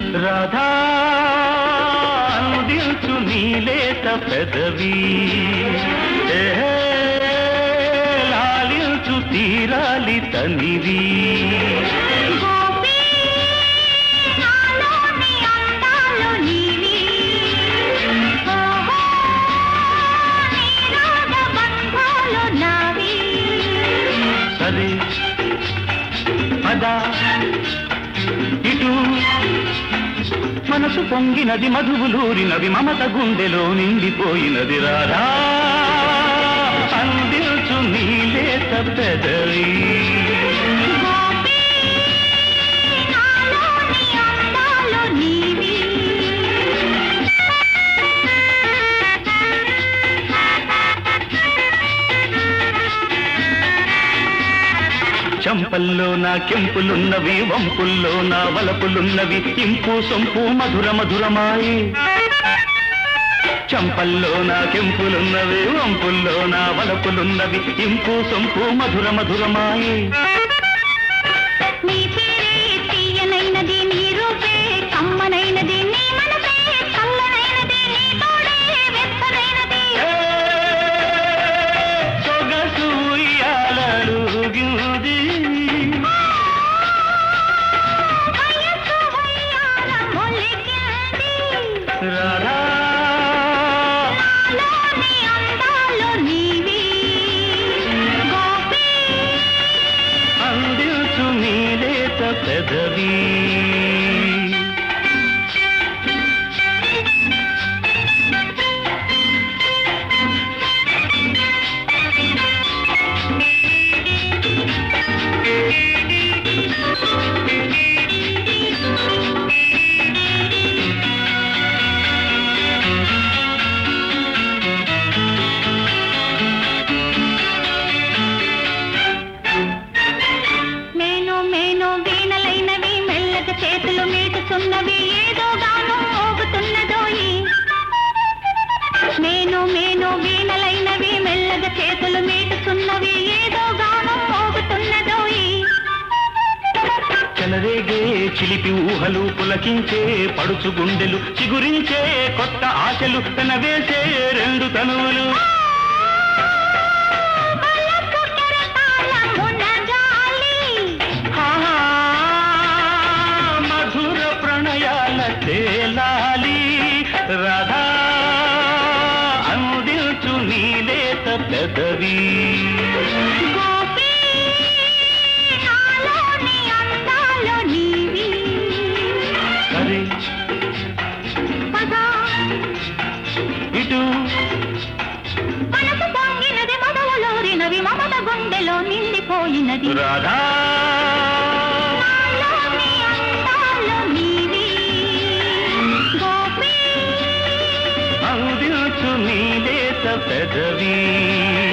రాధా అందించు నీలేత పెదవి ఏ, లాలించు తీరాలి తనివి గోపి నాలోని అందాలు నీవి ఓహో నీ రాగ బంధాలు నావి సరే పద ఇటు మనసు పొంగినది మధువులూరినది మమత గుండెలో నిండిపోయినది రాధా అందించు నీలేత పెదవి గోపి నాలోని అందాలు నీవి చంపల్లో నా కెంపులున్నవి వంపుల్లో నా వలపులున్నవి ఇంపు సొంపు మధుర మధురమాయి చంపల్లో నా కెంపులున్నవి వంపుల్లో నా వలపులున్నవి ఇంపు సొంపు మధుర మధురమాయి నీ పేరే తీయనైనది నీ రూపే కమ్మనైనది నీ మనసే చల్లనైనది నీ తోడే వెచ్చనైనది ఏ, సొగసు ఉయ్యాలలుగింది. వయస్సు ఉయ్యాల మొలికింది. రాధా నాలోని అందాలు నీవి. గోపి అందించు నీలేత పెదవి మేను మేను వీణలైనవి మెల్లగ చేతులు మీటుతున్నవి ఏదో గానం మోగుతున్నదోయి మేను మేను వీణలైనవి మెల్లగ చేతులు మీటుతున్నవి ఏదో గానం మోగుతున్నదోయి చెలరేగే చిలిపి ఊహలు పులకించే పడుచు గుండెలు చిగురించే కొత్త ఆశలు పెనవేసే రెండు తనువులు వలపు కెరటాల మునగాలి ఆహా, మధుర ప్రణయాల తేలాలి రాధా అందించు నీలేత పెదవి గోపి నాలోని అందాలు నీవి సరే పదా ఇటు మనసు పొంగినది మొదలూరినవి మమత గుండెలో నిండిపోయినది రాధా నాలోని అందాలు నీవి గోపి అందించు నీలేత పెదవి